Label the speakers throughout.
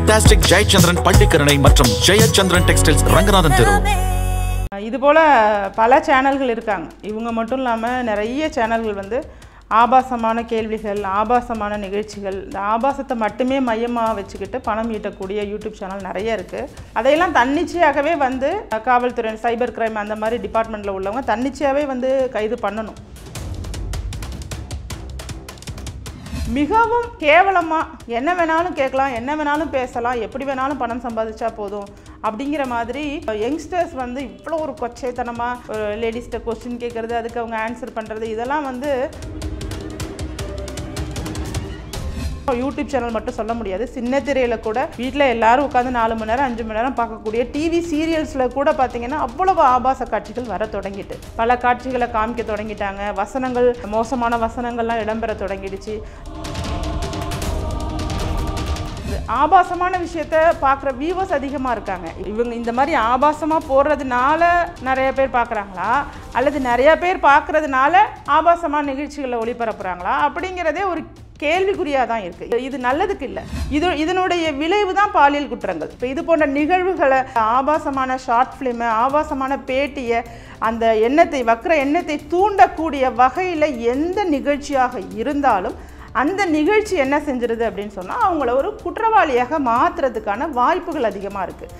Speaker 1: Fantastic Jayachandran Pallikaranai மற்றும் Jayachandran textiles Ranganathan தெரு
Speaker 2: இது போல் பல சேனல்கள் இருக்காங்க இவங்க மட்டும் இல்லாமல் நிறைய சேனல்கள் வந்து ஆபாசமான கேள்விகள் ஆபாசமான நிகழ்ச்சிகள் இந்த ஆபாசத்தை மட்டுமே மையமாக வச்சுக்கிட்டு பணம் ஈட்டக்கூடிய யூடியூப் சேனல் நிறைய இருக்குது அதையெல்லாம் தன்னிச்சையாகவே வந்து காவல்துறை சைபர் கிரைம் அந்த மாதிரி டிபார்ட்மெண்ட்டில் உள்ளவங்க தன்னிச்சையாகவே வந்து கைது பண்ணணும் மிகவும் கேவலமாக என்ன வேணாலும் கேட்கலாம் என்ன வேணாலும் பேசலாம் எப்படி வேணாலும் பணம் சம்பாதிச்சா போதும் அப்படிங்கிற மாதிரி யங்ஸ்டர்ஸ் வந்து இவ்வளோ ஒரு கொச்சைத்தனமாக ஒரு லேடிஸ்கிட்ட கொஸ்டின் கேட்குறது அதுக்கு அவங்க ஆன்சர் பண்ணுறது இதெல்லாம் வந்து யூடியூப் சேனல் மட்டும் சொல்ல முடியாது சின்ன திரையில் கூட வீட்டில் எல்லாரும் உட்காந்து நாலு மணி நேரம் அஞ்சு மணி நேரம் பார்க்கக்கூடிய டிவி சீரியல்ஸில் கூட பார்த்தீங்கன்னா அவ்வளவு ஆபாச காட்சிகள் வர தொடங்கிட்டு பல காட்சிகளை காமிக்க தொடங்கிட்டாங்க வசனங்கள் மோசமான வசனங்கள்லாம் இடம்பெற தொடங்கிடுச்சு இது ஆபாசமான விஷயத்த பார்க்குற வியூவர்ஸ் அதிகமாக இருக்காங்க இவங்க இந்த மாதிரி ஆபாசமாக போடுறதுனால நிறைய பேர் பார்க்குறாங்களா அல்லது நிறைய பேர் பார்க்குறதுனால ஆபாசமான நிகழ்ச்சிகளை ஒளிபரப்புகிறாங்களா அப்படிங்கிறதே ஒரு கேள்விக்குறியாக தான் இருக்குது இது நல்லதுக்கு இல்லை இது இதனுடைய விளைவு தான் பாலியல் குற்றங்கள் இப்போ இது போன்ற நிகழ்வுகளை ஆபாசமான ஷார்ட் ஃபிலிமு ஆபாசமான பேட்டியை அந்த எண்ணத்தை வக்கிற எண்ணத்தை தூண்டக்கூடிய வகையில் எந்த நிகழ்ச்சியாக இருந்தாலும் அந்த நிகழ்ச்சி என்ன செஞ்சிருது அப்படின்னு சொன்னால் அவங்கள ஒரு குற்றவாளியாக மாற்றுறதுக்கான வாய்ப்புகள் அதிகமாக இருக்குது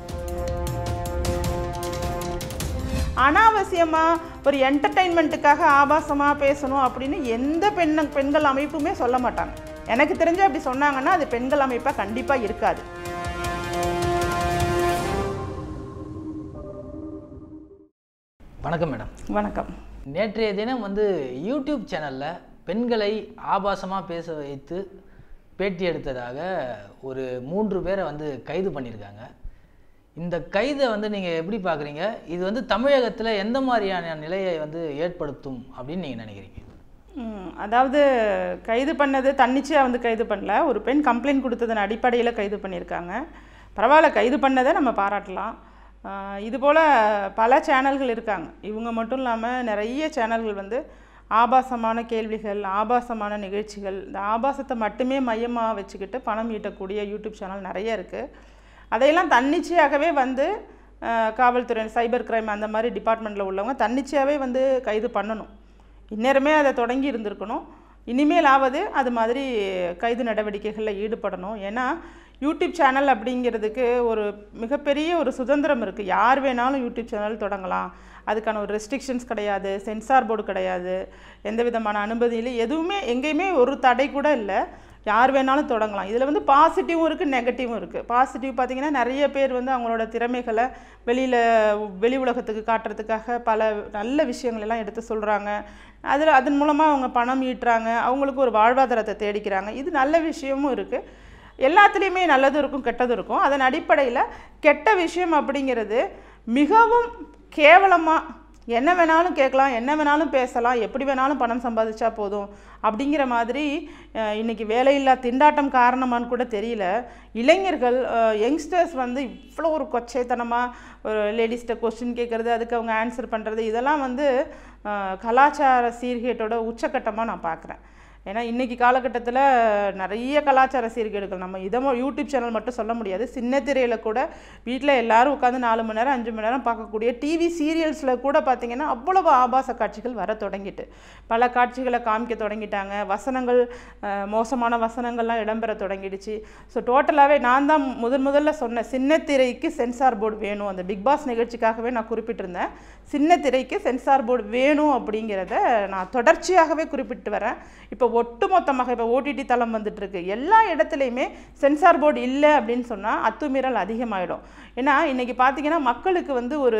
Speaker 2: அனாவசியமாக ஒரு என்டர்டெயின்மெண்ட்டுக்காக ஆபாசமாக பேசணும் அப்படின்னு எந்த பெண் பெண்கள் அமைப்புமே சொல்ல மாட்டாங்க எனக்கு தெரிஞ்சு அப்படி சொன்னாங்கன்னா அது பெண்கள் அமைப்பாக கண்டிப்பாக இருக்காது
Speaker 3: வணக்கம் மேடம்
Speaker 2: வணக்கம்
Speaker 3: நேற்றைய தினம் வந்து யூடியூப் சேனலில் பெண்களை ஆபாசமாக பேச வைத்து பேட்டி எடுத்ததாக ஒரு மூன்று பேரை வந்து கைது பண்ணியிருக்காங்க இந்த கைதை வந்து நீங்கள் எப்படி பார்க்குறீங்க இது வந்து தமிழகத்தில் எந்த மாதிரியான நிலையை வந்து ஏற்படுத்தும் அப்படின்னு நீங்கள் நினைக்கிறீங்க
Speaker 2: ம், அதாவது கைது பண்ணது தன்னிச்சையாக வந்து கைது பண்ணல ஒரு பெண் கம்ப்ளைண்ட் கொடுத்ததன் அடிப்படையில் கைது பண்ணியிருக்காங்க பரவாயில்ல கைது பண்ணதை நம்ம பாராட்டலாம் ஆஹ் இது போல் பல சேனல்கள் இருக்காங்க இவங்க மட்டும் இல்லாமல் நிறைய சேனல்கள் வந்து ஆபாசமான கேள்விகள் ஆபாசமான நிகழ்ச்சிகள் இந்த ஆபாசத்தை மட்டுமே மையமாக வச்சுக்கிட்டு பணம் ஈட்டக்கூடிய யூடியூப் சேனல் நிறைய இருக்குது அதையெல்லாம் தன்னிச்சையாகவே வந்து ஆஹ் காவல்துறை சைபர் கிரைம் அந்த மாதிரி டிபார்ட்மெண்ட்டில் உள்ளவங்க தன்னிச்சையாகவே வந்து கைது பண்ணணும் இந்நேரமே அதை தொடங்கி இருந்திருக்கணும் இனிமேலாவது அது மாதிரி கைது நடவடிக்கைகளில் ஈடுபடணும் ஏன்னா யூடியூப் சேனல் அப்படிங்கிறதுக்கு ஒரு மிகப்பெரிய ஒரு சுதந்திரம் இருக்குது யார் வேணாலும் யூடியூப் சேனல் தொடங்கலாம் அதுக்கான ஒரு ரெஸ்ட்ரிக்ஷன்ஸ் கிடையாது சென்சார் போர்டு கிடையாது எந்த விதமான அனுமதி இல்லை எதுவுமே எங்கேயுமே ஒரு தடை கூட இல்லை யார் வேணாலும் தொடங்கலாம் இதில் வந்து பாசிட்டிவும் இருக்குது நெகட்டிவும் இருக்குது பாசிட்டிவ் பார்த்தீங்கன்னா நிறைய பேர் வந்து அவங்களோட திறமைகளை வெளியில் வெளி உலகத்துக்கு காட்டுறதுக்காக பல நல்ல விஷயங்கள் எல்லாம் எடுத்து சொல்கிறாங்க அதில் அதன் மூலமாக அவங்க பணம் ஈட்டுறாங்க அவங்களுக்கு ஒரு வாழ்வாதாரத்தை தேடிக்கிறாங்க இது நல்ல விஷயமும் இருக்குது எல்லாத்துலேயுமே நல்லதும் இருக்கும் கெட்டதும் இருக்கும் அதன் அடிப்படையில் கெட்ட விஷயம் அப்படிங்கிறது மிகவும் கேவலமாக என்ன வேணாலும் கேட்கலாம் என்ன வேணாலும் பேசலாம் எப்படி வேணாலும் பணம் சம்பாதிச்சா போதும் அப்படிங்கிற மாதிரி அஹ், இன்னைக்கு வேலையில்லா திண்டாட்டம் காரணமான்னு கூட தெரியல இளைஞர்கள் யங்ஸ்டர்ஸ் வந்து இவ்வளோ ஒரு கொச்சைத்தனமாக ஒரு லேடிஸ்கிட்ட கொஸ்டின் கேட்குறது அதுக்கு அவங்க ஆன்சர் பண்ணுறது இதெல்லாம் வந்து அஹ், கலாச்சார சீர்கேட்டோட உச்சக்கட்டமாக நான் பார்க்குறேன் ஏன்னா இன்றைக்கி காலகட்டத்தில் நிறைய கலாச்சார சீர்கேடுகள் நம்ம இதமோ யூடியூப் சேனல் மட்டும் சொல்ல முடியாது சின்ன திரையில் கூட வீட்டில் எல்லாரும் உட்காந்து நாலு மணி நேரம் அஞ்சு மணி நேரம் பார்க்கக்கூடிய டிவி சீரியல்ஸில் கூட பார்த்திங்கன்னா அவ்வளவு ஆபாச காட்சிகள் வர தொடங்கிட்டு பல காட்சிகளை காமிக்க தொடங்கிட்டாங்க வசனங்கள் அஹ், மோசமான வசனங்கள்லாம் இடம்பெற தொடங்கிடுச்சு ஸோ டோட்டலாகவே நான் தான் முதன் முதல்ல சொன்னேன் சின்ன திரைக்கு சென்சார் போர்டு வேணும் அந்த பிக் பாஸ் நிகழ்ச்சிக்காகவே நான் குறிப்பிட்டிருந்தேன் சின்ன திரைக்கு சென்சார் போர்டு வேணும் அப்படிங்கிறத நான் தொடர்ச்சியாகவே குறிப்பிட்டு வரேன் இப்போ ஒட்டுமொத்தமாக இப்போ ஓடிடி தளம் வந்துட்டு இருக்கு எல்லா இடத்துலையுமே சென்சார் போர்டு இல்லை அப்படின்னு சொன்னால் அத்துமீறல் அதிகமாயிடும் ஏன்னா இன்னைக்கு பார்த்தீங்கன்னா மக்களுக்கு வந்து ஒரு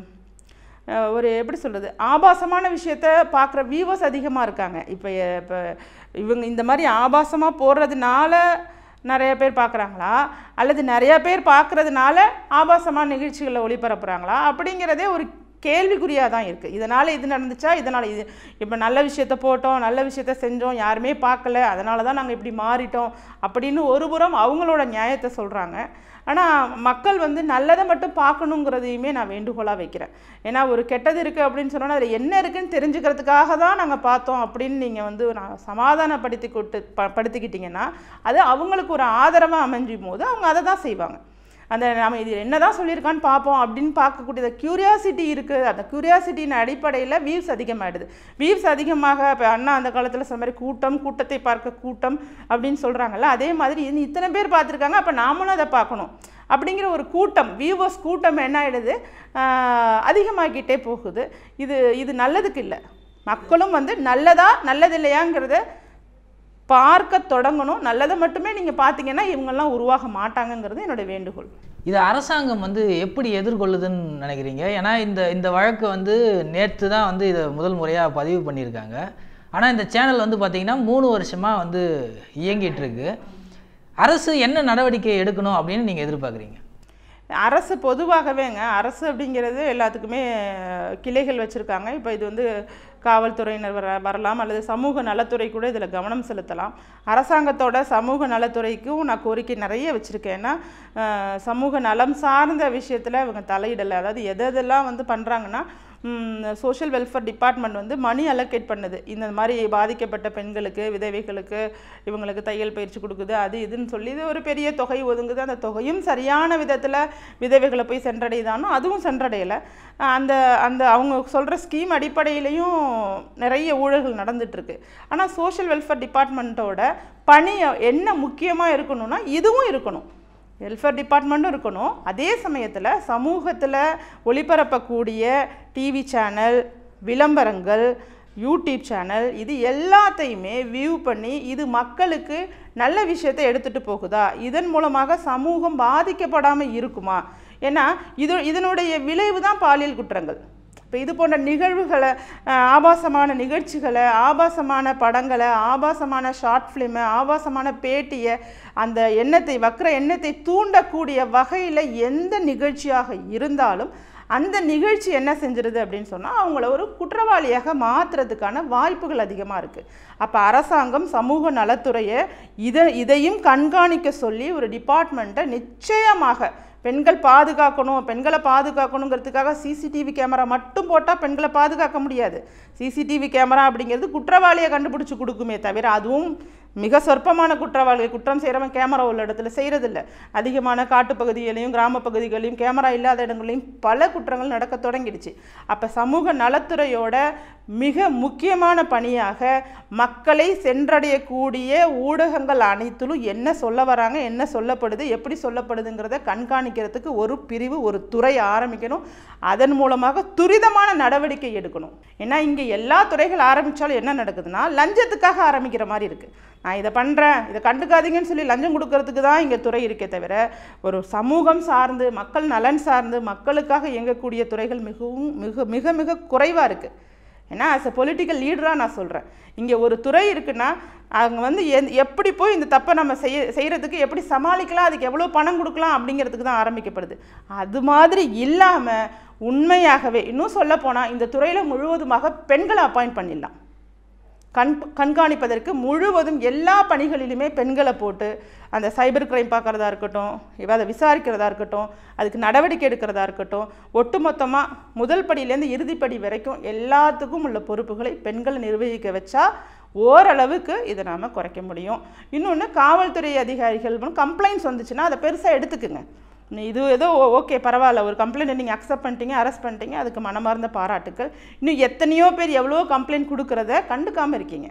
Speaker 2: அஹ், ஒரு எப்படி சொல்கிறது ஆபாசமான விஷயத்த பார்க்குற வியூவர்ஸ் அதிகமாக இருக்காங்க இப்போ இப்போ இவங்க இந்த மாதிரி ஆபாசமாக போடுறதுனால நிறைய பேர் பார்க்குறாங்களா அல்லது நிறைய பேர் பார்க்குறதுனால ஆபாசமான நிகழ்ச்சிகளை ஒளிபரப்புகிறாங்களா அப்படிங்கிறதே ஒரு கேள்விக்குறியாக தான் இருக்குது இதனால் இது நடந்துச்சா இதனால் இது இப்போ நல்ல விஷயத்த போட்டோம் நல்ல விஷயத்த செஞ்சோம் யாருமே பார்க்கல அதனால தான் நாங்கள் இப்படி மாறிட்டோம் அப்படின்னு ஒரு புறம் அவங்களோட நியாயத்தை சொல்கிறாங்க ஆனால் மக்கள் வந்து நல்லதை மட்டும் பார்க்கணுங்கிறதையுமே நான் வேண்டுகோளாக வைக்கிறேன் ஏன்னா ஒரு கெட்டது இருக்குது அப்படின்னு சொன்னோன்னா அதில் என்ன இருக்குன்னு தெரிஞ்சுக்கிறதுக்காக தான் நாங்கள் பார்த்தோம் அப்படின்னு நீங்கள் வந்து நான் சமாதானப்படுத்தி கொட்டு ப படுத்திக்கிட்டிங்கன்னா அது அவங்களுக்கு ஒரு ஆதரவாக அமைஞ்சும் போது அவங்க அதை தான் செய்வாங்க அந்த நம்ம இது என்ன தான் சொல்லியிருக்கான்னு பார்ப்போம் அப்படின்னு பார்க்கக்கூடியது க்யூரியாசிட்டி இருக்குது அந்த க்யூரியாசிட்டியின் அடிப்படையில் வியூஸ் அதிகமாகிடுது வியூஸ் அதிகமாக இப்போ அண்ணா அந்த காலத்தில் சொன்ன மாதிரி கூட்டம் கூட்டத்தை பார்க்க கூட்டம் அப்படின்னு சொல்கிறாங்கல்ல அதே மாதிரி இது இத்தனை பேர் பார்த்துருக்காங்க அப்போ நாமளும் அதை பார்க்கணும் அப்படிங்கிற ஒரு கூட்டம் வியூவர்ஸ் கூட்டம் என்ன ஆகிடுது ஆஹ் அதிகமாகிக்கிட்டே போகுது இது இது நல்லதுக்கு இல்லை மக்களும் வந்து நல்லதா நல்லது இல்லையாங்கிறத பார்க்க தொடங்கணும் நல்லதை மட்டுமே நீங்கள் பார்த்தீங்கன்னா இவங்கெல்லாம் உருவாக மாட்டாங்கங்கிறது என்னோட வேண்டுகோள்
Speaker 3: இதை அரசாங்கம் வந்து எப்படி எதிர்கொள்ளுதுன்னு நினைக்கிறீங்க ஏன்னா இந்த இந்த வழக்கு வந்து நேற்று தான் வந்து இதை முதல் முறையாக பதிவு பண்ணியிருக்காங்க ஆனால் இந்த சேனல் வந்து பார்த்திங்கன்னா மூணு வருஷமாக வந்து இயங்கிட்டு இருக்கு அரசு என்ன நடவடிக்கை எடுக்கணும் அப்படின்னு நீங்கள் எதிர்பார்க்குறீங்க
Speaker 2: அரசு பொதுவாகவேங்க அரசு அப்படிங்கிறது எல்லாத்துக்குமே கிளைகள் வச்சுருக்காங்க இப்போ இது வந்து காவல்துறையினர் வர வரலாம் அல்லது சமூக நலத்துறை கூட இதில் கவனம் செலுத்தலாம் அரசாங்கத்தோட சமூக நலத்துறைக்கும் நான் கோரிக்கை நிறைய வச்சுருக்கேன் ஏன்னா அஹ், சமூக நலம் சார்ந்த விஷயத்தில் இவங்க தலையிடலை அதாவது எது எதெல்லாம் வந்து பண்ணுறாங்கன்னா சோஷியல் வெல்ஃபேர் டிபார்ட்மெண்ட் வந்து மணி அலோகேட் பண்ணுது இந்த மாதிரி பாதிக்கப்பட்ட பெண்களுக்கு விதவைகளுக்கு இவங்களுக்கு தையல் பயிற்சி கொடுக்குது அது இதுன்னு சொல்லி இது ஒரு பெரிய தொகை ஒதுங்குது அந்த தொகையும் சரியான விதத்தில் விதவைகளை போய் சென்றடையுதானோ அதுவும் சென்றடையலை அந்த அந்த அவங்க சொல்கிற ஸ்கீம் அடிப்படையிலையும் நிறைய ஊழல்கள் நடந்துட்டுருக்கு ஆனால் சோஷியல் வெல்ஃபேர் டிபார்ட்மெண்ட்டோட பணி என்ன முக்கியமாக இருக்கணும்னா இதுவும் இருக்கணும் வெல்ஃபேர் டிபார்ட்மெண்ட்டும் இருக்கணும் அதே சமயத்தில் சமூகத்தில் ஒளிபரப்பக்கூடிய டிவி சேனல் விளம்பரங்கள் யூடியூப் சேனல் இது எல்லாத்தையுமே வியூ பண்ணி இது மக்களுக்கு நல்ல விஷயத்தை எடுத்துகிட்டு போகுதா இதன் மூலமாக சமூகம் பாதிக்கப்படாமல் இருக்குமா ஏன்னா இது இதனுடைய விளைவு தான் பாலியல் குற்றங்கள் இப்போ இது போன்ற நிகழ்வுகளை அஹ், ஆபாசமான நிகழ்ச்சிகளை ஆபாசமான படங்களை ஆபாசமான ஷார்ட் ஃபிலிமு ஆபாசமான பேட்டியை அந்த எண்ணத்தை வக்கிற எண்ணத்தை தூண்டக்கூடிய வகையில் எந்த நிகழ்ச்சியாக இருந்தாலும் அந்த நிகழ்ச்சி என்ன செஞ்சிருது அப்படின்னு சொன்னால் அவங்கள ஒரு குற்றவாளியாக மாற்றுறதுக்கான வாய்ப்புகள் அதிகமாக இருக்குது அப்போ அரசாங்கம் சமூக நலத்துறையை இதை இதையும் கண்காணிக்க சொல்லி ஒரு டிபார்ட்மெண்ட்டை நிச்சயமாக பெண்கள் பாதுகாக்கணும் பெண்களை பாதுகாக்கணுங்கிறதுக்காக சிசிடிவி கேமரா மட்டும் போட்டால் பெண்களை பாதுகாக்க முடியாது சிசிடிவி கேமரா அப்படிங்கிறது குற்றவாளியை கண்டுபிடிச்சி கொடுக்குமே தவிர அதுவும் மிக சொற்பமான குற்றவாளிகள் குற்றம் செய்கிறவன் கேமரா உள்ள இடத்துல செய்கிறதில்ல அதிகமான காட்டுப்பகுதிகளையும் கிராம பகுதிகளையும் கேமரா இல்லாத இடங்களையும் பல குற்றங்கள் நடக்க தொடங்கிடுச்சு அப்போ சமூக நலத்துறையோட மிக முக்கியமான பணியாக மக்களை சென்றடையக்கூடிய ஊடகங்கள் அனைத்திலும் என்ன சொல்ல வராங்க என்ன சொல்லப்படுது எப்படி சொல்லப்படுதுங்கிறத கண்காணிக்கிறதுக்கு ஒரு பிரிவு ஒரு துறை ஆரம்பிக்கணும் அதன் மூலமாக துரிதமான நடவடிக்கை எடுக்கணும் ஏன்னா இங்கே எல்லா துறைகள் ஆரம்பித்தாலும் என்ன நடக்குதுன்னா லஞ்சத்துக்காக ஆரம்பிக்கிற மாதிரி இருக்குது நான் இதை பண்ணுறேன் இதை கண்டுக்காதீங்கன்னு சொல்லி லஞ்சம் கொடுக்கறதுக்கு தான் இங்கே துறை இருக்கே தவிர ஒரு சமூகம் சார்ந்து மக்கள் நலன் சார்ந்து மக்களுக்காக இயங்கக்கூடிய துறைகள் மிகவும் மிக மிக மிக குறைவாக இருக்குது ஏன்னா ஆஸ் எ பொலிட்டிக்கல் லீடராக நான் சொல்கிறேன் இங்கே ஒரு துறை இருக்குன்னா அவங்க வந்து எந் எப்படி போய் இந்த தப்பை நம்ம செய்ய செய்கிறதுக்கு எப்படி சமாளிக்கலாம் அதுக்கு எவ்வளோ பணம் கொடுக்கலாம் அப்படிங்கிறதுக்கு தான் ஆரம்பிக்கப்படுது அது மாதிரி இல்லாமல் உண்மையாகவே இன்னும் சொல்லப்போனால் இந்த துறையில் முழுவதுமாக பெண்களை அப்பாயிண்ட் பண்ணிடலாம் கண் கண்காணிப்பதற்கு முழுவதும் எல்லா பணிகளிலுமே பெண்களை போட்டு அந்த சைபர் கிரைம் பார்க்குறதா இருக்கட்டும் இவ அதை விசாரிக்கிறதா இருக்கட்டும் அதுக்கு நடவடிக்கை எடுக்கிறதா இருக்கட்டும் ஒட்டுமொத்தமாக முதல் படியிலேருந்து இறுதிப்படி வரைக்கும் எல்லாத்துக்கும் உள்ள பொறுப்புகளை பெண்களை நிர்வகிக்க வச்சா ஓரளவுக்கு இதை நாம் குறைக்க முடியும் இன்னொன்று காவல்துறை அதிகாரிகள் கம்ப்ளைண்ட்ஸ் வந்துச்சுன்னா அதை பெருசாக எடுத்துக்குங்க நீ இது ஏதோ ஓகே பரவாயில்ல ஒரு கம்ப்ளைண்ட்டை நீங்கள் அக்செப்ட் பண்ணிட்டீங்க அரெஸ்ட் பண்ணிட்டீங்க அதுக்கு மனமார்ந்த பாராட்டுக்கள் இன்னும் எத்தனையோ பேர் எவ்வளோ கம்ப்ளைண்ட் கொடுக்குறத கண்டுக்காமல் இருக்கீங்க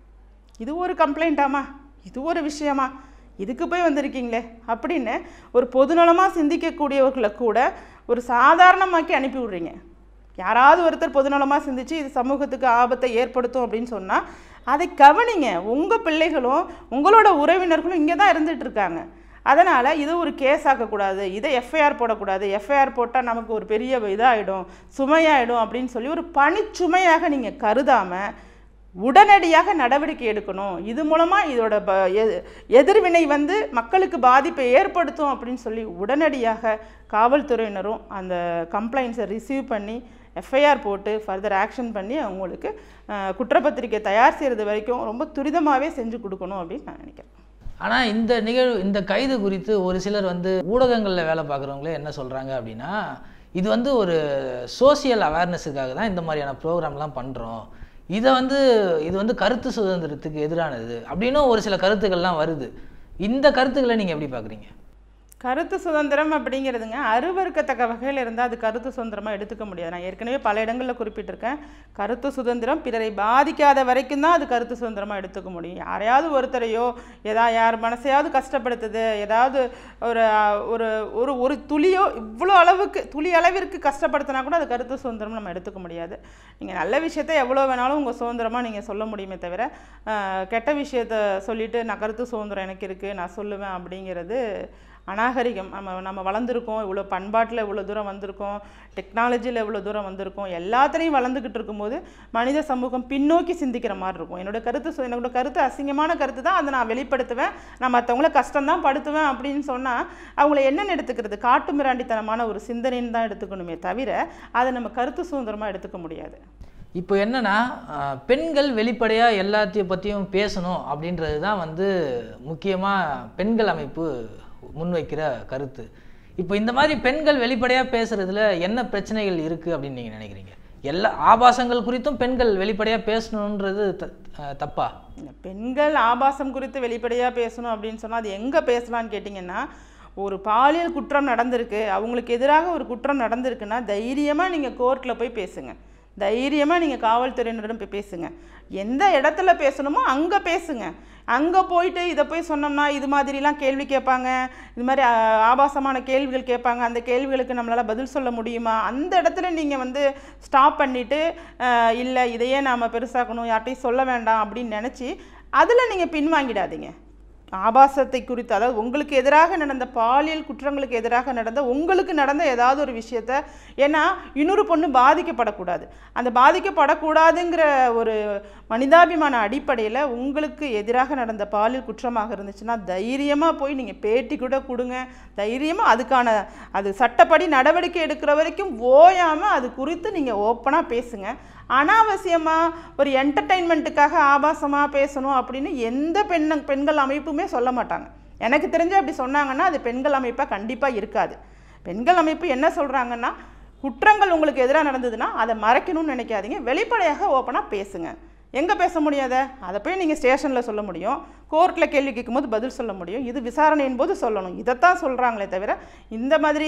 Speaker 2: இது ஒரு கம்ப்ளைண்ட்டாமா இது ஒரு விஷயமா இதுக்கு போய் வந்திருக்கீங்களே அப்படின்னு ஒரு பொதுநலமாக சிந்திக்கக்கூடியவர்களை கூட ஒரு சாதாரணமாக்கி அனுப்பி விட்றீங்க யாராவது ஒருத்தர் பொதுநலமாக சிந்திச்சு இது சமூகத்துக்கு ஆபத்தை ஏற்படுத்தும் அப்படின்னு சொன்னால் அதை கவனிங்க உங்கள் பிள்ளைகளும் உங்களோட உறவினர்களும் இங்கே தான் இருந்துட்டு இருக்காங்க அதனால் இது ஒரு கேஸ் ஆக்கக்கூடாது இதை எஃப்ஐஆர் போடக்கூடாது எஃப்ஐஆர் போட்டால் நமக்கு ஒரு பெரிய இதாகிடும் சுமையாயிடும் அப்படின்னு சொல்லி ஒரு பணிச்சுமையாக நீங்கள் கருதாமல் உடனடியாக நடவடிக்கை எடுக்கணும் இது மூலமாக இதோட ப எ- எதிர்வினை வந்து மக்களுக்கு பாதிப்பை ஏற்படுத்தும் அப்படின்னு சொல்லி உடனடியாக காவல்துறையினரும் அந்த கம்ப்ளைண்ட்ஸை ரிசீவ் பண்ணி எஃப்ஐஆர் போட்டு ஃபர்தர் ஆக்ஷன் பண்ணி அவங்களுக்கு அஹ், குற்றப்பத்திரிக்கை தயார் செய்கிறது வரைக்கும் ரொம்ப துரிதமாகவே செஞ்சு கொடுக்கணும் அப்படின்னு நான் நினைக்கிறேன்
Speaker 3: ஆனால் இந்த நிகழ்வு இந்த கைது குறித்து ஒரு சிலர் வந்து ஊடகங்களில் வேலை பார்க்குறவங்களே என்ன சொல்கிறாங்க அப்படின்னா இது வந்து ஒரு சோசியல் அவேர்னஸுக்காக தான் இந்த மாதிரியான ப்ரோக்ராம்லாம் பண்ணுறோம் இதை வந்து இது வந்து கருத்து சுதந்திரத்துக்கு எதிரானது அப்படின்னும் ஒரு சில கருத்துக்கள்லாம் வருது இந்த கருத்துக்களை நீங்கள் எப்படி பார்க்குறீங்க
Speaker 2: கருத்து சுதந்திரம் அப்படிங்கிறதுங்க அருவருக்கத்தக்க வகையில் இருந்தால் அது கருத்து சுதந்திரமாக எடுத்துக்க முடியாது நான் ஏற்கனவே பல இடங்களில் குறிப்பிட்டிருக்கேன் கருத்து சுதந்திரம் பிறரை பாதிக்காத வரைக்கும் தான் அது கருத்து சுதந்திரமாக எடுத்துக்க முடியும் யாரையாவது ஒருத்தரையோ ஏதா யார் மனசையாவது கஷ்டப்படுத்துது ஏதாவது ஒரு ஒரு ஒரு ஒரு துளியோ இவ்வளோ அளவுக்கு துளி அளவிற்கு கஷ்டப்படுத்தினா கூட அது கருத்து சுதந்திரம் நம்ம எடுத்துக்க முடியாது நீங்கள் நல்ல விஷயத்தை எவ்வளோ வேணாலும் உங்கள் சுதந்திரமாக நீங்கள் சொல்ல முடியுமே தவிர ஆஹ், கெட்ட விஷயத்த சொல்லிட்டு நான் கருத்து சுதந்திரம் எனக்கு இருக்குது நான் சொல்லுவேன் அப்படிங்கிறது அநாகரிகம் நம்ம நம்ம வளர்ந்துருக்கோம் இவ்வளோ பண்பாட்டில் இவ்வளோ தூரம் வந்திருக்கோம் டெக்னாலஜியில் இவ்வளோ தூரம் வந்திருக்கோம் எல்லாத்துலேயும் வளர்ந்துக்கிட்டு இருக்கும்போது மனித சமூகம் பின்னோக்கி சிந்திக்கிற மாதிரி இருக்கும் என்னோட கருத்து சொ- என்னோட கருத்து அசிங்கமான கருத்து தான் அதை நான் வெளிப்படுத்துவேன் நான் மற்றவங்கள கஷ்டம்தான் படுத்துவேன் அப்படின்னு சொன்னால் அவங்கள என்னென்னு எடுத்துக்கிறது காட்டு மிராண்டித்தனமான ஒரு சிந்தனைன்னு தான் எடுத்துக்கணுமே தவிர அதை நம்ம கருத்து சுதந்திரமாக எடுத்துக்க முடியாது
Speaker 3: இப்போ என்னன்னா அஹ், பெண்கள் வெளிப்படையாக எல்லாத்தையும் பற்றியும் பேசணும் அப்படின்றது தான் வந்து முக்கியமாக பெண்கள் அமைப்பு முன்வைக்கிற கருத்து இப்போ இந்த மாதிரி பெண்கள் வெளிப்படையாக பேசுறதுல என்ன பிரச்சனைகள் இருக்குது அப்படின்னு நீங்கள் நினைக்கிறீங்க எல்லா ஆபாசங்கள் குறித்தும் பெண்கள் வெளிப்படையாக பேசணுன்றது த அஹ், தப்பா
Speaker 2: இந்த பெண்கள் ஆபாசம் குறித்து வெளிப்படையாக பேசணும் அப்படின்னு சொன்னால் அது எங்கே பேசலாம்னு கேட்டிங்கன்னா ஒரு பாலியல் குற்றம் நடந்திருக்கு அவங்களுக்கு எதிராக ஒரு குற்றம் நடந்திருக்குன்னா தைரியமாக நீங்கள் கோர்ட்டில் போய் பேசுங்க தைரியமாக நீங்கள் காவல்துறையினரிடம் போய் பேசுங்க எந்த இடத்துல பேசணுமோ அங்கே பேசுங்க அங்கே போயிட்டு இதை போய் சொன்னோம்னா இது மாதிரிலாம் கேள்வி கேட்பாங்க இது மாதிரி ஆ, ஆபாசமான கேள்விகள் கேட்பாங்க அந்த கேள்விகளுக்கு நம்மளால் பதில் சொல்ல முடியுமா அந்த இடத்துல நீங்கள் வந்து ஸ்டாப் பண்ணிவிட்டு இல்லை இதையே நாம் பெருசாக்கணும் யார்ட்டையும் சொல்ல வேண்டாம் அப்படின்னு நினச்சி அதில் நீங்கள் பின்வாங்கிடாதீங்க ஆபாசத்தை குறித்து அதாவது உங்களுக்கு எதிராக நடந்த பாலியல் குற்றங்களுக்கு எதிராக நடந்த உங்களுக்கு நடந்த ஏதாவது ஒரு விஷயத்த ஏன்னா இன்னொரு பொண்ணு பாதிக்கப்படக்கூடாது அந்த பாதிக்கப்படக்கூடாதுங்கிற ஒரு மனிதாபிமான அடிப்படையில் உங்களுக்கு எதிராக நடந்த பாலியல் குற்றமாக இருந்துச்சுன்னா தைரியமாக போய் நீங்கள் பேட்டி கூட கொடுங்க தைரியமாக அதுக்கான அது சட்டப்படி நடவடிக்கை எடுக்கிற வரைக்கும் ஓயாமல் அது குறித்து நீங்கள் ஓப்பனாக பேசுங்க அனாவசியமாக ஒரு என்டர்டெயின்மெண்ட்டுக்காக ஆபாசமாக பேசணும் அப்படின்னு எந்த பெண் பெண்கள் அமைப்புமே சொல்ல மாட்டாங்க எனக்கு தெரிஞ்சு அப்படி சொன்னாங்கன்னா அது பெண்கள் அமைப்பாக கண்டிப்பாக இருக்காது பெண்கள் அமைப்பு என்ன சொல்கிறாங்கன்னா குற்றங்கள் உங்களுக்கு எதிராக நடந்ததுன்னா அதை மறைக்கணும்னு நினைக்காதீங்க வெளிப்படையாக ஓப்பனாக பேசுங்க எங்கே பேச முடியாத அதை போய் நீங்கள் ஸ்டேஷனில் சொல்ல முடியும் கோர்ட்டில் கேள்வி கேட்கும்போது பதில் சொல்ல முடியும் இது விசாரணையின் போது சொல்லணும் இதைத்தான் சொல்கிறாங்களே தவிர இந்த மாதிரி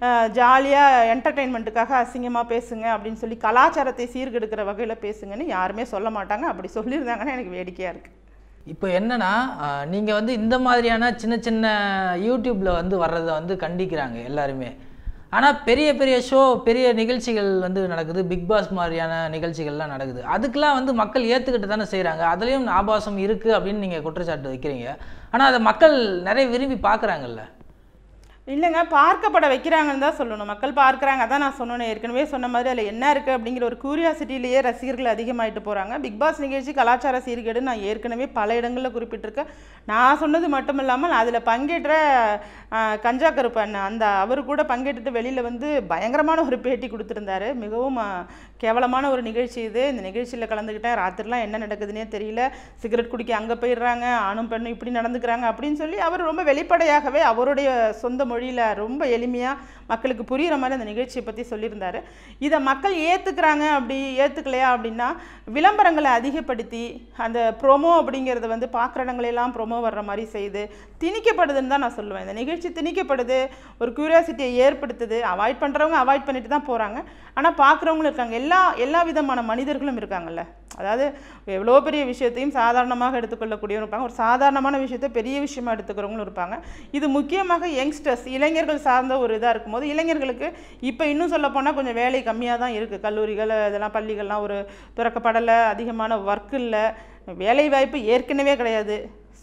Speaker 2: ஜாலியாக என்டர்டெயின்மெண்ட்டுக்காக அசிங்கமாக பேசுங்க அப்படின்னு சொல்லி கலாச்சாரத்தை சீர்கெடுக்கிற வகையில் பேசுங்கன்னு யாருமே சொல்ல மாட்டாங்க அப்படி சொல்லியிருந்தாங்கன்னா எனக்கு வேடிக்கையாக இருக்குது
Speaker 3: இப்போ என்னன்னா அஹ், நீங்க வந்து இந்த மாதிரியான சின்ன சின்ன யூடியூப்ல வந்து வர்றதை வந்து கண்டிக்கிறாங்க எல்லாருமே ஆனா பெரிய பெரிய ஷோ பெரிய நிகழ்ச்சிகள் வந்து நடக்குது பிக் பாஸ் மாதிரியான நிகழ்ச்சிகள்லாம் நடக்குது அதுக்கெல்லாம் வந்து மக்கள் ஏத்துக்கிட்டு தானே செய்றாங்க அதுலயும் ஆபாசம் இருக்கு அப்படின்னு நீங்க குற்றச்சாட்டு வைக்கிறீங்க ஆனா அதை மக்கள் நிறைய விரும்பி பார்க்கறாங்கல்ல
Speaker 2: இல்லைங்க பார்க்கப்பட வைக்கிறாங்கன்னு தான் சொல்லணும் மக்கள் பார்க்குறாங்க அதான் நான் சொன்னேன் ஏற்கனவே சொன்ன மாதிரி அதில் என்ன இருக்குது அப்படிங்கிற ஒரு கியூரியாசிட்டிலேயே ரசிகர்கள் அதிகமாயிட்டு போகிறாங்க பிக் பாஸ் நிகழ்ச்சி கலாச்சார சீர்கேடு நான் ஏற்கனவே பல இடங்களில் குறிப்பிட்டிருக்கேன் நான் சொன்னது மட்டும் இல்லாமல் அதில் பங்கேற்ற ஆஹ், கஞ்சா கருப்பன் அந்த அவர் கூட பங்கேற்றுட்டு வெளியில் வந்து பயங்கரமான ஒரு பேட்டி கொடுத்துருந்தாரு மிகவும் ஆஹ், கேவலமான ஒரு நிகழ்ச்சி இது இந்த நிகழ்ச்சியில் கலந்துக்கிட்டேன் ராத்திரிலாம் என்ன நடக்குதுன்னே தெரியல சிகரெட் குடிக்க அங்கே போயிடுறாங்க ஆணும் பெண்ணும் இப்படி நடந்துக்கிறாங்க அப்படின்னு சொல்லி அவர் ரொம்ப வெளிப்படையாகவே அவருடைய சொந்த மொழியில் ரொம்ப எளிமையாக மக்களுக்கு புரிகிற மாதிரி அந்த நிகழ்ச்சியை பற்றி சொல்லியிருந்தாரு இதை மக்கள் ஏற்றுக்கிறாங்க அப்படி ஏற்றுக்கலையா அப்படின்னா விளம்பரங்களை அதிகப்படுத்தி அந்த ப்ரோமோ அப்படிங்கிறத வந்து பார்க்குற இடங்களெல்லாம் ப்ரோமோ வர்ற மாதிரி செய்து திணிக்கப்படுதுன்னு தான் நான் சொல்லுவேன் இந்த நிகழ்ச்சி திணிக்கப்படுது ஒரு க்யூரியாசிட்டியை ஏற்படுத்துது அவாய்ட் பண்ணுறவங்க அவாய்ட் பண்ணிட்டு தான் போகிறாங்க ஆனால் பார்க்குறவங்களும் இருக்காங்க எல்லா எல்லா விதமான மனிதர்களும் இருக்காங்கல்ல அதாவது எவ்வளோ பெரிய விஷயத்தையும் சாதாரணமாக எடுத்துக்கொள்ளக்கூடியவங்க இருப்பாங்க ஒரு சாதாரணமான விஷயத்தை பெரிய விஷயமா எடுத்துக்கிறவங்களும் இருப்பாங்க இது முக்கியமாக யங்ஸ்டர்ஸ் இளைஞர்கள் சார்ந்த ஒரு இதாக இருக்கும்போது இளைஞர்களுக்கு இப்போ இன்னும் சொல்ல போனால் கொஞ்சம் வேலை கம்மியாக தான் இருக்குது கல்லூரிகள் இதெல்லாம் பள்ளிகள்லாம் ஒரு திறக்கப்படலை அதிகமான ஒர்க் இல்லை வேலை வாய்ப்பு ஏற்கனவே கிடையாது ஸோ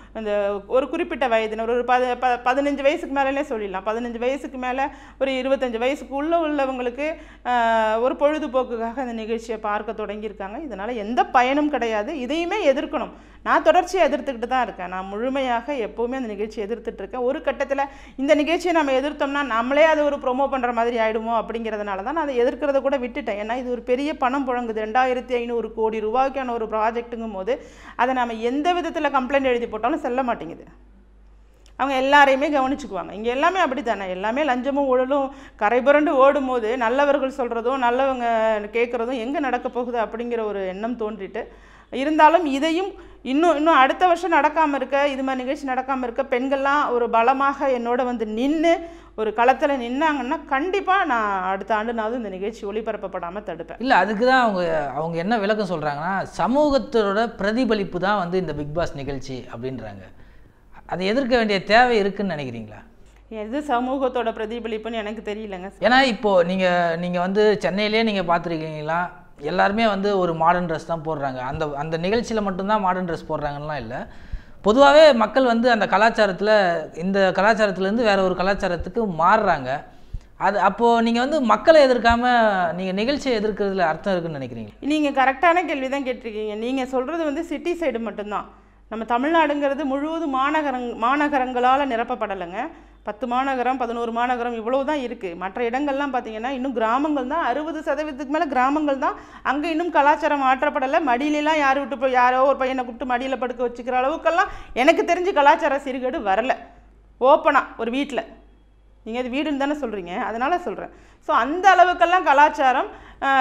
Speaker 2: இந்த ஒரு குறிப்பிட்ட வயதினர் ஒரு பத ப பதினஞ்சு வயசுக்கு மேலே சொல்லிடலாம் பதினஞ்சு வயசுக்கு மேலே ஒரு இருபத்தஞ்சு வயசுக்கு உள்ள உள்ளவங்களுக்கு ஆஹ், ஒரு பொழுதுபோக்குக்காக இந்த நிகழ்ச்சியை பார்க்க தொடங்கியிருக்காங்க இதனால் எந்த பயனும் கிடையாது இதையுமே எதிர்க்கணும் நான் தொடர்ச்சியாக எதிர்த்துக்கிட்டு தான் இருக்கேன் நான் முழுமையாக எப்போவுமே அந்த நிகழ்ச்சியை எதிர்த்துட்டு இருக்கேன் ஒரு கட்டத்தில் இந்த நிகழ்ச்சியை நம்ம எதிர்த்தோம்னா நம்மளே அதை ஒரு ப்ரொமோ பண்ணுற மாதிரி ஆயிடுமோ அப்படிங்கிறதுனால தான் நான் அதை எதிர்க்கிறத கூட விட்டுட்டேன் ஏன்னா இது ஒரு பெரிய பணம் புழங்குது ரெண்டாயிரத்தி ஐநூறு கோடி ரூபாய்க்கான ஒரு ப்ராஜெக்ட்டுங்கும் போது அதை நம்ம எந்த விதத்தில் கம்ப்ளைண்ட் எழுதி போட்டாலும் செல்ல மாட்டேங்குது அவங்க எல்லாரையுமே கவனிச்சுக்குவாங்க இங்கே எல்லாமே அப்படி தானே எல்லாமே லஞ்சமும் ஊழலும் கரை புரண்டு ஓடும்போது நல்லவர்கள் சொல்கிறதும் நல்லவங்க கேட்குறதும் எங்கே நடக்க போகுது அப்படிங்கிற ஒரு எண்ணம் தோன்றிட்டு இருந்தாலும் இதையும் இன்னும் இன்னும் அடுத்த வருஷம் நடக்காமல் இருக்க இது மாதிரி நிகழ்ச்சி நடக்காமல் இருக்க பெண்கள்லாம் ஒரு பலமாக என்னோட வந்து நின்று ஒரு களத்தில் நின்னாங்கன்னா கண்டிப்பாக நான் அடுத்த ஆண்டுனாவது இந்த நிகழ்ச்சி ஒளிபரப்பப்படாமல் தடுப்பேன்
Speaker 3: இல்லை அதுக்கு தான் அவங்க அவங்க என்ன விளக்கம் சொல்கிறாங்கன்னா சமூகத்தோட பிரதிபலிப்பு தான் வந்து இந்த பிக் பாஸ் நிகழ்ச்சி அப்படின்றாங்க அதை எதிர்க்க வேண்டிய தேவை இருக்குன்னு நினைக்கிறீங்களா
Speaker 2: எது சமூகத்தோட பிரதிபலிப்புன்னு எனக்கு தெரியலங்க
Speaker 3: ஏன்னா இப்போது நீங்கள் நீங்கள் வந்து சென்னையிலே நீங்கள் பார்த்துருக்கீங்களா எல்லாருமே வந்து ஒரு மாடர்ன் ட்ரெஸ் தான் போடுறாங்க அந்த அந்த நிகழ்ச்சியில் மட்டும்தான் மாடர்ன் ட்ரெஸ் போடுறாங்கலாம் இல்லை பொதுவாகவே மக்கள் வந்து அந்த கலாச்சாரத்தில் இந்த கலாச்சாரத்துலேருந்து வேற ஒரு கலாச்சாரத்துக்கு மாறுறாங்க அது அப்போது நீங்கள் வந்து மக்களை எதிர்க்காம நீங்கள் நிகழ்ச்சியை எதிர்க்கிறதுல அர்த்தம் இருக்குன்னு நினைக்கிறீங்க
Speaker 2: நீங்கள் கரெக்டான கேள்வி தான் கேட்டிருக்கீங்க நீங்கள் சொல்கிறது வந்து சிட்டி சைடு மட்டும்தான் நம்ம தமிழ்நாடுங்கிறது முழுவதும் மாநகரங் மாநகரங்களால் நிரப்பப்படலைங்க பத்து மாநகரம் பதினோரு மாநகரம் இவ்வளவு தான் இருக்குது மற்ற இடங்கள்லாம் பார்த்தீங்கன்னா இன்னும் கிராமங்கள் தான் அறுபது சதவீதத்துக்கு மேலே கிராமங்கள் தான் அங்கே இன்னும் கலாச்சாரம் மாற்றப்படலை மடியிலலாம் யார் விட்டு போய் யாரோ ஒரு பையனை கூப்பிட்டு மடியில் படுக்க வச்சுக்கிற அளவுக்கெல்லாம் எனக்கு தெரிஞ்சு கலாச்சார சீர்கேடு வரல ஓப்பனாக ஒரு வீட்டில் நீங்கள் இது வீடுன்னு தானே சொல்கிறீங்க அதனால் சொல்கிறேன் ஸோ அந்த அளவுக்கெல்லாம் கலாச்சாரம்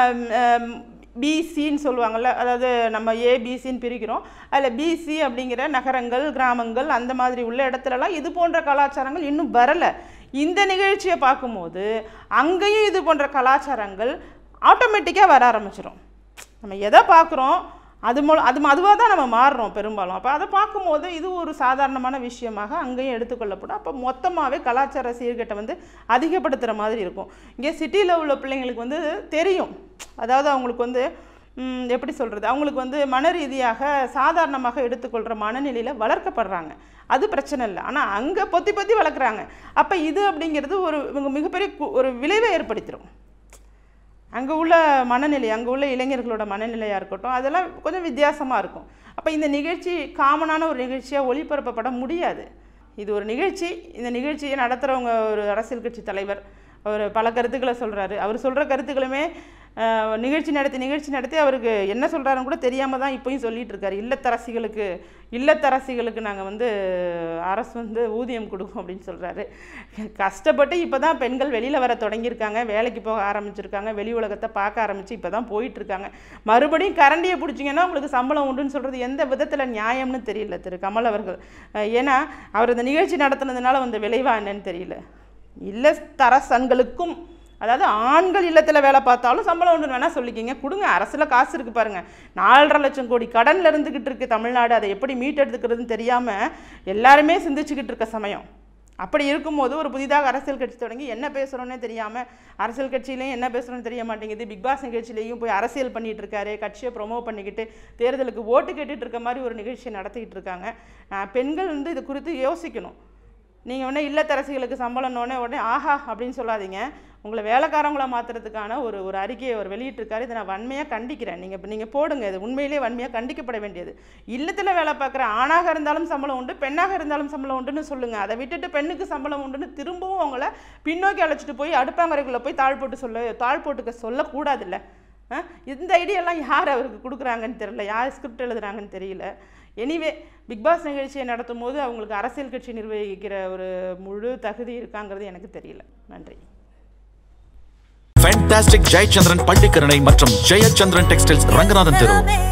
Speaker 2: பிசின்னு சொல்லுவாங்கள்ல அதாவது நம்ம ஏபிசின்னு பிரிக்கிறோம் அதில் பிசி அப்படிங்கிற நகரங்கள் கிராமங்கள் அந்த மாதிரி உள்ள இடத்துலலாம் இது போன்ற கலாச்சாரங்கள் இன்னும் வரலை இந்த நிகழ்ச்சியை பார்க்கும்போது அங்கேயும் இது போன்ற கலாச்சாரங்கள் ஆட்டோமேட்டிக்காக வர ஆரம்பிச்சிடும் நம்ம எதை பார்க்குறோம் அது மூலம் அது அதுவாக தான் நம்ம மாறுறோம் பெரும்பாலும் அப்போ அதை பார்க்கும்போது இது ஒரு சாதாரணமான விஷயமாக அங்கேயும் எடுத்துக்கொள்ளப்படும் அப்போ மொத்தமாகவே கலாச்சார சீர்கேட்டை வந்து அதிகப்படுத்துகிற மாதிரி இருக்கும் இங்கே சிட்டியில் உள்ள பிள்ளைங்களுக்கு வந்து தெரியும் அதாவது அவங்களுக்கு வந்து ம், எப்படி சொல்கிறது அவங்களுக்கு வந்து மன ரீதியாக சாதாரணமாக எடுத்துக்கொள்கிற மனநிலையில் வளர்க்கப்படுறாங்க அது பிரச்சனை இல்லை ஆனால் அங்கே பொத்தி பொத்தி வளர்க்குறாங்க அப்போ இது அப்படிங்கிறது ஒரு இவங்க மிகப்பெரிய கு- ஒரு விளைவை ஏற்படுத்திடும் அங்கே உள்ள மனநிலை அங்கே உள்ள இளைஞர்களோட மனநிலையாக இருக்கட்டும் அதெல்லாம் கொஞ்சம் வித்தியாசமாக இருக்கும் அப்போ இந்த நிகழ்ச்சி காமனான ஒரு நிகழ்ச்சியாக ஒளிபரப்பப்பட முடியாது இது ஒரு நிகழ்ச்சி இந்த நிகழ்ச்சியை நடத்துகிறவங்க ஒரு அரசியல் கட்சி தலைவர் அவர் பல கருத்துக்களை சொல்கிறாரு அவர் சொல்கிற கருத்துக்களுமே அஹ், நிகழ்ச்சி நடத்தி நிகழ்ச்சி நடத்தி அவருக்கு என்ன சொல்கிறாருன்னு கூட தெரியாமல் தான் இப்போயும் சொல்லிட்டு இருக்காரு இல்லத்தரசிகளுக்கு இல்லத்தரசிகளுக்கு நாங்கள் வந்து அரசு வந்து ஊதியம் கொடுக்கும் அப்படின்னு சொல்கிறாரு கஷ்டப்பட்டு இப்போ தான் பெண்கள் வெளியில் வர தொடங்கியிருக்காங்க வேலைக்கு போக ஆரம்பிச்சிருக்காங்க வெளி உலகத்தை பார்க்க ஆரம்பித்து இப்போ தான் போயிட்டுருக்காங்க மறுபடியும் கரண்டியை பிடிச்சிங்கன்னா உங்களுக்கு சம்பளம் உண்டுன்னு சொல்கிறது எந்த விதத்தில் நியாயம்னு தெரியல திரு கமல் அவர்கள் அஹ், ஏன்னா அவர் இந்த நிகழ்ச்சி நடத்துனதுனால வந்த விளைவா என்னன்னு தெரியல இல்லத்தரசன்களுக்கும் அதாவது ஆண்கள் இல்லத்தில் வேலை பார்த்தாலும் சம்பளம் உண்டு வேணால் சொல்லிக்கிங்க கொடுங்க அரசில் காசு இருக்குது பாருங்கள் நாலரை லட்சம் கோடி கடனில் இருந்துக்கிட்டு இருக்கு தமிழ்நாடு அதை எப்படி மீட்டெடுத்துக்கிறதுன்னு தெரியாமல் எல்லாருமே சிந்திச்சுக்கிட்டு இருக்க சமயம் அப்படி இருக்கும்போது ஒரு புதிதாக அரசியல் கட்சி தொடங்கி என்ன பேசுகிறோன்னே தெரியாமல் அரசியல் கட்சியிலையும் என்ன பேசுகிறோன்னு தெரிய மாட்டேங்குது பிக் பாஸ் நிகழ்ச்சியிலையும் போய் அரசியல் பண்ணிட்டு இருக்காரு கட்சியை ப்ரொமோ பண்ணிக்கிட்டு தேர்தலுக்கு ஓட்டு கேட்டுட்டு இருக்க மாதிரி ஒரு நிகழ்ச்சியை நடத்திக்கிட்டு இருக்காங்க அஹ் பெண்கள் வந்து இது குறித்து யோசிக்கணும் நீங்கள் உடனே இல்லத்தரசிகளுக்கு சம்பளம்னோடனே உடனே ஆஹா அப்படின்னு சொல்லாதீங்க உங்களை வேலைக்காரங்களா மாற்றுறதுக்கான ஒரு ஒரு அறிக்கையை அவர் வெளியிட்டிருக்காரு இதை நான் வன்மையாக கண்டிக்கிறேன் நீங்கள் இப்போ நீங்கள் போடுங்க இது உண்மையிலேயே வன்மையாக கண்டிக்கப்பட வேண்டியது இல்லத்தில் வேலை பார்க்குற ஆணாக இருந்தாலும் சம்பளம் உண்டு பெண்ணாக இருந்தாலும் சம்பளம் உண்டுன்னு சொல்லுங்கள் அதை விட்டுட்டு பெண்ணுக்கு சம்பளம் உண்டுன்னு திரும்பவும் அவங்கள பின்னோக்கி அழைச்சிட்டு போய் அடுப்பாங்கரைக்குள்ளே போய் தாழ் போட்டு சொல்ல தாழ் போட்டுக்க சொல்லக்கூடாதுல்ல ஆ? இந்த ஐடியாலாம் யார் அவருக்கு கொடுக்குறாங்கன்னு தெரியல யார் ஸ்கிரிப்ட் எழுதுறாங்கன்னு தெரியல எனிவே பிக் பாஸ் நிகழ்ச்சியை நடத்தும் போது அவங்களுக்கு அரசியல் கட்சி நிர்வகிக்கிற ஒரு முழு தகுதி இருக்காங்கிறது எனக்கு தெரியல நன்றி
Speaker 1: ஃபேண்டாஸ்டிக் ஜெயச்சந்திரன் பள்ளிக்கரணை மற்றும் ஜெயச்சந்திரன் டெக்ஸ்டைல்ஸ் ரங்கநாதன் தெரு